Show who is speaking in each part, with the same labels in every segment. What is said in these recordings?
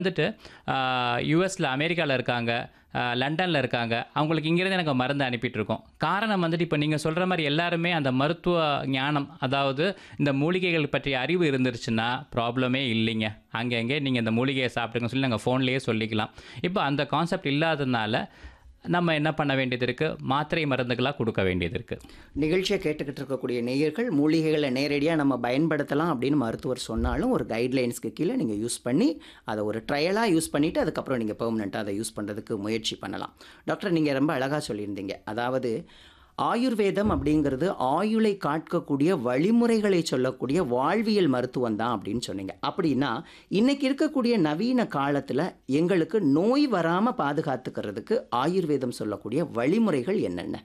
Speaker 1: வந்துட்டு யூஎஸில் அமெரிக்காவில் இருக்காங்க லண்டனில் இருக்காங்க அவங்களுக்கு இங்கேருந்து எனக்கு மருந்து அனுப்பிட்டு இருக்கோம் காரணம் வந்துட்டு இப்போ நீங்கள் சொல்கிற மாதிரி எல்லாருமே அந்த மருத்துவ ஞானம் அதாவது இந்த மூலிகைகள் பற்றிய அறிவு இருந்துருச்சுன்னா ப்ராப்ளமே இல்லைங்க அங்கங்கே நீங்கள் இந்த மூலிகையை சாப்பிடுங்கன்னு சொல்லி நாங்கள் ஃபோன்லேயே சொல்லிக்கலாம் இப்போ அந்த கான்செப்ட் இல்லாததுனால நம்ம என்ன பண்ண வேண்டியது இருக்குது மாத்திரை மருந்துகளாக கொடுக்க வேண்டியது இருக்குது
Speaker 2: நிகழ்ச்சியை கேட்டுக்கிட்டு இருக்கக்கூடிய நேயர்கள் மூலிகைகளை நேரடியாக நம்ம பயன்படுத்தலாம் அப்படின்னு மருத்துவர் சொன்னாலும் ஒரு கைட்லைன்ஸ்க்கு கீழே நீங்கள் யூஸ் பண்ணி அதை ஒரு ட்ரையலாக யூஸ் பண்ணிவிட்டு அதுக்கப்புறம் நீங்கள் பெர்மனெண்ட்டாக அதை யூஸ் பண்ணுறதுக்கு முயற்சி பண்ணலாம் டாக்டர் நீங்கள் ரொம்ப அழகாக சொல்லியிருந்தீங்க அதாவது ஆயுர்வேதம் அப்படிங்கிறது ஆயுளை காட்கக்கூடிய வழிமுறைகளை சொல்லக்கூடிய வாழ்வியல் மருத்துவம் தான் அப்படின்னு சொன்னீங்க அப்படின்னா இன்னைக்கு இருக்கக்கூடிய நவீன காலத்தில் எங்களுக்கு நோய் வராமல் பாதுகாத்துக்கிறதுக்கு ஆயுர்வேதம் சொல்லக்கூடிய வழிமுறைகள் என்னென்ன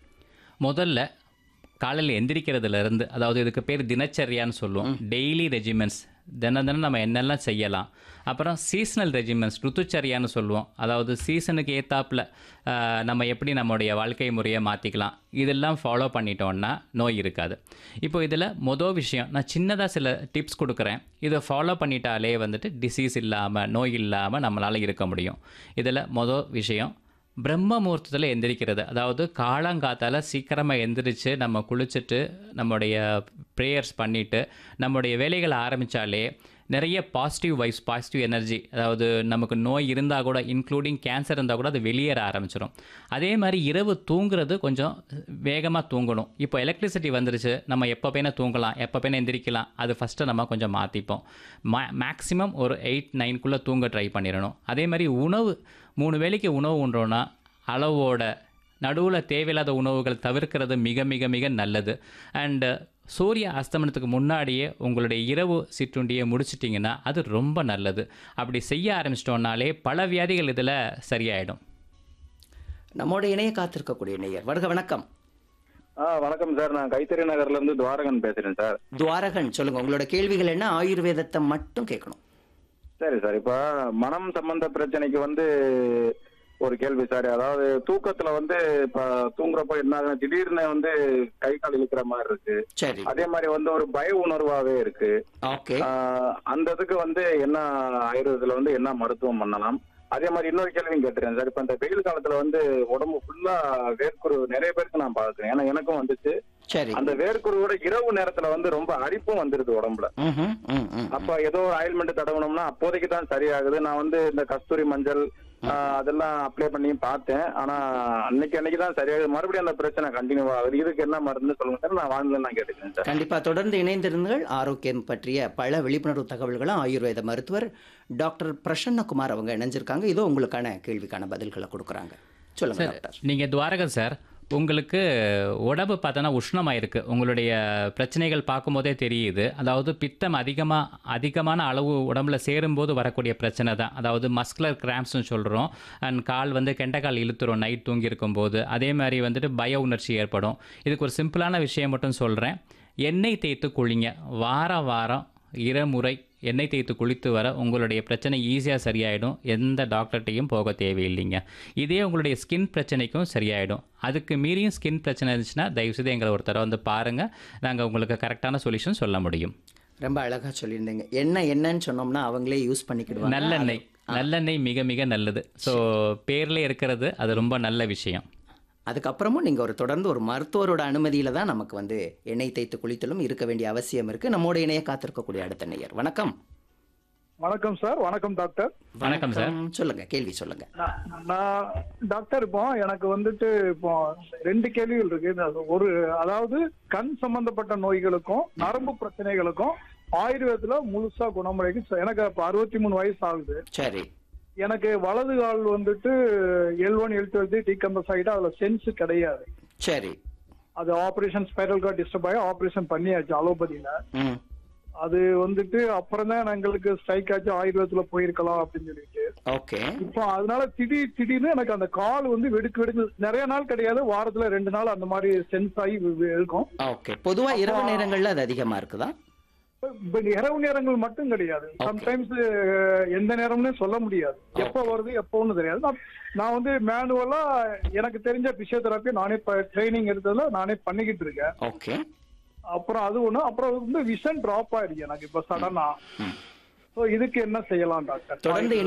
Speaker 1: முதல்ல காலையில் எந்திரிக்கிறதுலேருந்து அதாவது இதுக்கு பேர் தினச்சரியான்னு சொல்லுவோம் டெய்லி ரெஜிமெண்ட்ஸ் தினம் தினம் நம்ம என்னெல்லாம் செய்யலாம் அப்புறம் சீசனல் ரெஜிமெண்ட்ஸ் ருத்துச்சரியான்னு சொல்லுவோம் அதாவது சீசனுக்கு ஏத்தாப்புல ஆஹ், நம்ம எப்படி நம்முடைய வாழ்க்கை முறையை மாற்றிக்கலாம் இதெல்லாம் ஃபாலோ பண்ணிட்டோம்னா நோய் இருக்காது இப்போ இதில் மொதல் விஷயம் நான் சின்னதாக சில டிப்ஸ் கொடுக்குறேன் இதை ஃபாலோ பண்ணிட்டாலே வந்துட்டு டிசீஸ் இல்லாமல் நோய் இல்லாமல் நம்மளால் இருக்க முடியும் இதில் மொதல் விஷயம் பிரம்ம முகூர்த்தத்தில் எந்திரிக்கிறது அதாவது காலங்காத்தால் சீக்கிரமாக எந்திரிச்சு நம்ம குளிச்சுட்டு நம்முடைய ப்ரேயர்ஸ் பண்ணிவிட்டு நம்முடைய வேலைகளை ஆரம்பித்தாலே நிறைய பாசிட்டிவ் வைஸ் பாசிட்டிவ் எனர்ஜி அதாவது நமக்கு நோய் இருந்தால் கூட இன்க்ளூடிங் கேன்சர் இருந்தால் கூட அது வெளியேற ஆரம்பிச்சிடும் அதே மாதிரி இரவு தூங்குறது கொஞ்சம் வேகமாக தூங்கணும் இப்போ எலக்ட்ரிசிட்டி வந்துருச்சு நம்ம எப்போ வேணால் தூங்கலாம் எப்போ வேணால் எந்திரிக்கலாம் அது ஃபஸ்ட்டு நம்ம கொஞ்சம் மாற்றிப்போம் மா மேக்ஸிமம் ஒரு எயிட் நைன்குள்ளே தூங்க ட்ரை பண்ணிடணும் அதே மாதிரி உணவு மூணு வேளைக்கு உணவு உண்றோன்னா அளவோட நடுவில் தேவையில்லாத உணவுகள் தவிர்க்கிறது மிக மிக மிக நல்லது அண்டு சூரிய அஸ்தமனத்துக்கு முன்னாடியே உங்களுடைய இரவு சிற்றுண்டியை முடிச்சிட்டிங்கன்னா அது ரொம்ப நல்லது அப்படி செய்ய ஆரம்பிச்சிட்டோம்னாலே பல வியாதிகள் இதில் சரியாயிடும்
Speaker 2: நம்மோட இணைய காத்திருக்கக்கூடிய நேயர் வருக வணக்கம்
Speaker 3: ஆ வணக்கம் சார் நான் கைத்தறி நகர்ல இருந்து துவாரகன் பேசுறேன் சார்
Speaker 2: துவாரகன் சொல்லுங்க உங்களோட கேள்விகள் என்ன ஆயுர்வேதத்தை மட்டும் கேட்கணும்
Speaker 3: சரி சார் இப்ப மனம் சம்பந்த பிரச்சனைக்கு வந்து ஒரு கேள்வி சார் அதாவது தூக்கத்துல வந்து இப்ப தூங்குறப்ப என்ன ஆகுதுன்னா, திடீர்னு வந்து கை கால் இழுக்கிற மாதிரி இருக்கு
Speaker 2: சரி
Speaker 3: அதே மாதிரி வந்து ஒரு பய உணர்வாவே இருக்கு
Speaker 2: ஓகே
Speaker 3: ஆ, அந்த இதுக்கு வந்து என்ன ஆயுர்வேதத்துல வந்து என்ன மருத்துவம் பண்ணலாம் அதே மாதிரி இன்னொரு கேள்வியும் கேட்டுறேன் சார் இப்ப இந்த வெயில் காலத்துல வந்து உடம்பு ஃபுல்லா வேர்க்குரு நிறைய பேருக்கு நான் பாக்குறேன் ஏன்னா எனக்கும் வந்துச்சு
Speaker 2: சரி
Speaker 3: அந்த வேர்க்குருவோட இரவு நேரத்துல வந்து ரொம்ப அரிப்பும் வந்துருது உடம்புல
Speaker 2: ம்ஹும், ம், ம், ம்.
Speaker 3: அப்ப ஏதோ ஆயில்மெண்ட் தடவணும்னா அப்போதைக்கு தான் சரியாகுது நான் வந்து இந்த கஸ்தூரி மஞ்சள் ஆஹ், அதெல்லாம் அப்ளை பண்ணி பார்த்தேன் ஆனா அன்னைக்கு அன்னைக்கு தான் சரியாகுது மறுபடியும் அந்த பிரச்சனை கண்டினியூ ஆகுது இதுக்கு என்ன மருந்து சொல்லுங்க சார் நான் வாங்கல நான் கேட்டுக்கிறேன் சார்
Speaker 2: கண்டிப்பா தொடர்ந்து இணைந்திருங்கள் ஆரோக்கியம் பற்றிய பல விழிப்புணர்வு தகவல்களும் ஆயுர்வேத மருத்துவர் டாக்டர் பிரசன்னகுமார் அவங்க இணைஞ்சிருக்காங்க இதோ உங்களுக்கான கேள்விக்கான பதில்களை கொடுக்குறாங்க சொல்லுங்க டாக்டர்
Speaker 1: நீங்கள் துவாரகன் சார் உங்களுக்கு உடம்பு பார்த்தோன்னா உஷ்ணமாக இருக்குது உங்களுடைய பிரச்சனைகள் பார்க்கும்போதே தெரியுது அதாவது பித்தம் அதிகமாக அதிகமான அளவு உடம்புல சேரும்போது வரக்கூடிய பிரச்சனை தான் அதாவது மஸ்குலர் கிராம்ப்ஸ்னு சொல்கிறோம் அண்ட் கால் வந்து கெண்டைக்கால் இழுத்துரும் நைட் தூங்கி இருக்கும்போது அதே மாதிரி வந்துட்டு பய உணர்ச்சி ஏற்படும் இதுக்கு ஒரு சிம்பிளான விஷயம் மட்டும் சொல்கிறேன் எண்ணெய் தேய்த்து குளிங்க வாரம் வாரம் இருமுறை எண்ணெய் தேய்த்து குளித்து வர உங்களுடைய பிரச்சனை ஈஸியாக சரியாயிடும் எந்த டாக்டர்கிட்டையும் போக தேவையில்லைங்க இதே உங்களுடைய ஸ்கின் பிரச்சனைக்கும் சரியாயிடும் அதுக்கு மீறியும் ஸ்கின் பிரச்சனை இருந்துச்சுன்னா தயவுசெய்து எங்களை ஒரு தடவை வந்து பாருங்கள் நாங்கள் உங்களுக்கு கரெக்டான சொல்யூஷன் சொல்ல முடியும்
Speaker 2: ரொம்ப அழகா சொல்லியிருந்தீங்க என்ன என்னன்னு சொன்னோம்னா அவங்களே யூஸ் பண்ணிக்கிடுவாங்க
Speaker 1: நல்லெண்ணெய் நல்லெண்ணெய் மிக மிக நல்லது ஸோ பேரில் இருக்கிறது அது ரொம்ப நல்ல விஷயம்
Speaker 2: அதுக்கப்புறமும் நீங்கள் ஒரு தொடர்ந்து ஒரு மருத்துவரோட அனுமதியில தான் நமக்கு வந்து எண்ணெய் தேய்த்து குளித்தலும் இருக்க வேண்டிய அவசியம் இருக்கு நம்மோட இணைய காத்திருக்கக்கூடிய அடுத்த நேயர் வணக்கம்
Speaker 4: வணக்கம் சார் வணக்கம் டாக்டர்
Speaker 1: வணக்கம் சார்
Speaker 2: சொல்லுங்க கேள்வி சொல்லுங்க
Speaker 4: நான் நான் டாக்டர் இப்போ எனக்கு வந்துட்டு இப்போ ரெண்டு கேள்விகள் இருக்கு அது ஒரு அதாவது கண் சம்பந்தப்பட்ட நோய்களுக்கும் நரம்பு பிரச்சனைகளுக்கும் ஆயுர்வேதத்துல முழுசா குணமுறைக்கு ச- எனக்கு இப்போ அறுபத்தி மூணு வயசு ஆகுது
Speaker 2: சரி
Speaker 4: எனக்கு வலது கால் வந்துட்டு L one L twelve decompress ஆகிட்டு அதுல சென்ஸ் கிடையாது
Speaker 2: சரி
Speaker 4: அது ஆபரேஷன் ஸ்பைரல் கார்டு டிஸ்டர்ப் ஆகி ஆபரேஷன் பண்ணியாச்சு அலோபதியில
Speaker 2: ம்
Speaker 4: அது வந்துட்டு அப்புறம் தான் எங்களுக்கு ஸ்ட்ரைக் ஆச்சு ஆயுர்வேதத்துல போயிருக்கலாம் அப்படின்னு சொல்லிட்டு
Speaker 2: ஓகே
Speaker 4: இப்போ அதனால திடீர் திடீர்னு எனக்கு அந்த கால் வந்து வெடுக்கு வெடுக்கு நிறைய நாள் கிடையாது வாரத்துல ரெண்டு நாள் அந்த மாதிரி சென்ஸ் ஆகி வி- வி- இருக்கும்
Speaker 2: ஓகே பொதுவா இரவு நேரங்கள்ல அது அதிகமா இருக்குதா
Speaker 4: இப்ப இரவு நேரங்கள் மட்டும் கிடையாது சம்டைம்ஸ் எந்த நேரம்னு சொல்ல முடியாது எப்போ வருது எப்போன்னு தெரியாது நான் நான் வந்து மேனுவலா எனக்கு தெரிஞ்ச பிசியோதெரப்பி நானே ட்ரைனிங் எடுத்ததுல நானே பண்ணிக்கிட்டு இருக்கேன்
Speaker 2: ஓகே
Speaker 4: அப்புறம் அது ஒண்ணு அப்புறம் வந்து விஷன் டிராப் ஆயிடுச்சு எனக்கு இப்ப சடனா
Speaker 2: ம்.
Speaker 4: ஸோ இதுக்கு என்ன செய்யலாம் டாக்டர்
Speaker 2: தொடர்ந்து